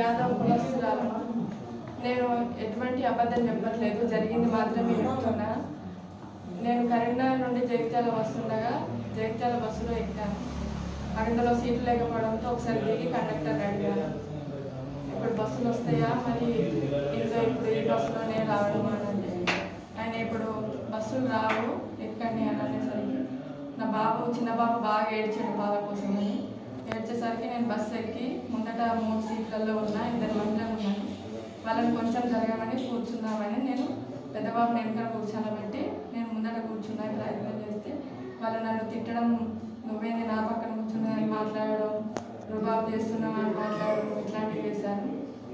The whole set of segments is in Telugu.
యాదవ్ కులస్తురాలు నేను ఎటువంటి అబద్ధం చెప్పట్లేదు జరిగింది మాత్రమే చెప్తున్నా నేను కరీంనగర్ నుండి జగిత్యాల వస్తుండగా జగిత్యాల బస్సులో ఎక్కాను అందులో సీట్లు లేకపోవడంతో ఒకసారి దిగి కండక్టర్ అడిగాను ఇప్పుడు బస్సులు వస్తాయా మరి ఇంకా ఇప్పుడు ఈ బస్సులోనే రావడం అని అంటే ఆయన ఇప్పుడు బస్సులు రావు ఎక్కండి అని అనేసరికి నా బాబు చిన్న బాబు బాగా ఏడ్చాడు బాధ కోసమని ఏడ్చేసరికి నేను బస్సు ఎక్కి ముందట మూడు సీట్లలో ఉన్నా ఇద్దరు మహిళలు ఉన్నాను వాళ్ళని కొంచెం జరగమని కూర్చుందామని నేను పెద్ద బాబుని వెనకాల కూర్చోబెట్టి నేను ముందట కూర్చున్నాను ప్రయత్నం చేస్తే వాళ్ళు నన్ను తిట్టడం నువ్వేంది నా పక్కన కూర్చున్నావు మాట్లాడడం రుబాబ్ చేస్తున్నావు అని మాట్లాడడం ఇట్లాంటివి చేశారు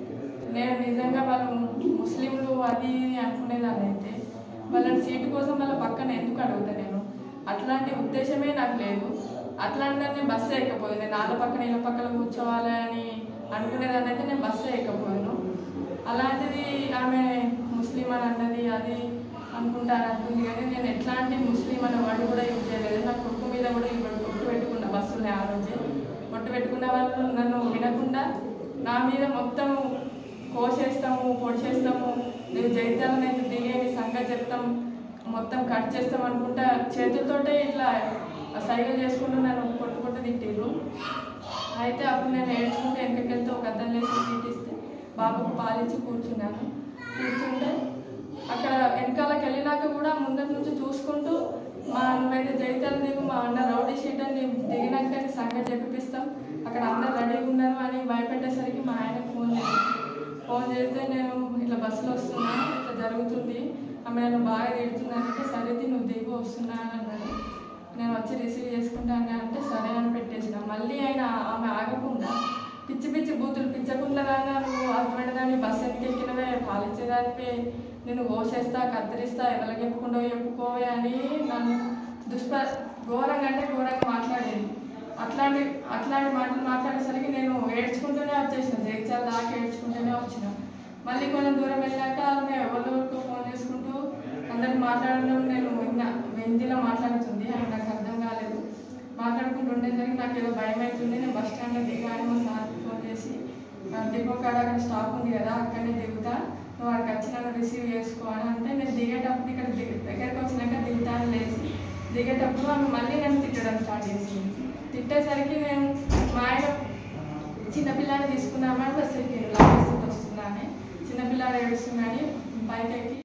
నేను నిజంగా వాళ్ళు ముస్లింలు అది ఇది అనుకునేదాన్ని అయితే వాళ్ళని సీటు కోసం వాళ్ళ పక్కన ఎందుకు అడుగుతా నేను అట్లాంటి ఉద్దేశమే నాకు లేదు అట్లాంటి నేను బస్సు ఎక్కపోయాను నేను వాళ్ళ పక్కన వీళ్ళ పక్కన కూర్చోవాలి అని అనుకునేదాన్ని అయితే నేను బస్సు ఎక్కపోయాను అలాంటిది ఆమె ముస్లిం అని అన్నది అది అనుకుంటాను అంటుంది కానీ నేను ఎట్లాంటి ముస్లిం అనే వర్డ్ కూడా యూజ్ చేయలేదు నా కొడుకు మీద కూడా ఈ వర్డ్ కొట్టు పెట్టుకున్న బస్సుని ఆ రోజే కొట్టు పెట్టుకున్న వాళ్ళు నన్ను వినకుండా నా మీద మొత్తం కోసేస్తాము పొడిచేస్తాము నువ్వు జైత్యాలను అయితే దిగే నీ సంగతి చెప్తాం మొత్తం కట్ చేస్తాం అనుకుంటా చేతులతోటే ఇట్లా సైగలు చేసుకుంటూ నన్ను కొట్టు కొట్టు తిట్టిర్రు అయితే అప్పుడు నేను ఏడ్చుకుంటే వెనకకెళ్తే ఒక అద్దం లేచి సీట్ ఇస్తే బాబుకు పాలిచ్చి కూర్చున్నాను కూర్చుంటే అక్కడ వెనకాలకి వెళ్ళినాక కూడా ముందటి నుంచి చూసుకుంటూ మా నువ్వైతే జైతాలు దిగు మా అన్న రౌడీ షీట్ అని దిగినాక నీ సంగతి చెప్పిస్తాం అక్కడ అందరు రెడీగా ఉన్నారు అని భయపెట్టేసరికి మా ఆయనకు ఫోన్ చేసి ఫోన్ చేస్తే నేను ఇట్లా బస్సులో వస్తున్నా ఇట్లా జరుగుతుంది ఆమె నన్ను బాగా తిడుతున్నానంటే సరే ది, నువ్వు దిగు వస్తున్నా అని అన్నాడు నేను వచ్చి రిసీవ్ చేసుకుంటాను అంటే సరే అని పెట్టేసిన మళ్ళీ ఆయన ఆమె ఆగకుండా పిచ్చి పిచ్చి బూతులు పిచ్చకుండదానా నువ్వు అర్థమైనదాన్ని బస్సు ఎందుకు ఎక్కినవే పాలించేదానిపై నేను కోసేస్తా కత్తిరిస్తా ఎవరికి చెప్పుకుంటూ చెప్పుకోవే అని నన్ను దుష్ప ఘోరంగా అంటే ఘోరంగా మాట్లాడేది అట్లాంటి అట్లాంటి మాటలు మాట్లాడేసరికి నేను ఏడ్చుకుంటూనే వచ్చేసిన జైత్యాల దాకా ఏడ్చుకుంటూనే వచ్చిన మళ్ళీ కొంచెం దూరం వెళ్ళాక ఆమె ఎవరివరకు ఫోన్ చేసుకుంటూ అందరికి మాట్లాడడం నేను విన్నా హిందీలో మాట్లాడుతుంది అని నాకు అర్థం కాలేదు మాట్లాడుకుంటూ ఉండేసరికి నాకు ఏదో భయం అవుతుంది నేను బస్ స్టాండ్లో దిగాను మా సార్కి ఫోన్ చేసి "ఆ, దిగో కాడ అక్కడ స్టాప్ ఉంది కదా అక్కడనే దిగుతా నువ్వు అక్కడికి వచ్చి నన్ను రిసీవ్ చేసుకో అని అంటే నేను దిగేటప్పుడు ఇక్కడ దిగ దగ్గరికి వచ్చినాక దిగుతా అని లేచి దిగేటప్పుడు ఆమె మళ్ళీ నన్ను తిట్టడం స్టార్ట్ చేసింది తిట్టేసరికి నేను మా ఆయన చిన్నపిల్లాన్ని తీసుకున్నామని బస్ ఎక్కి లాస్ట్ వస్తున్నానే చిన్నపిల్లాడు ఏడుస్తున్నాని బైక్ ఎక్కి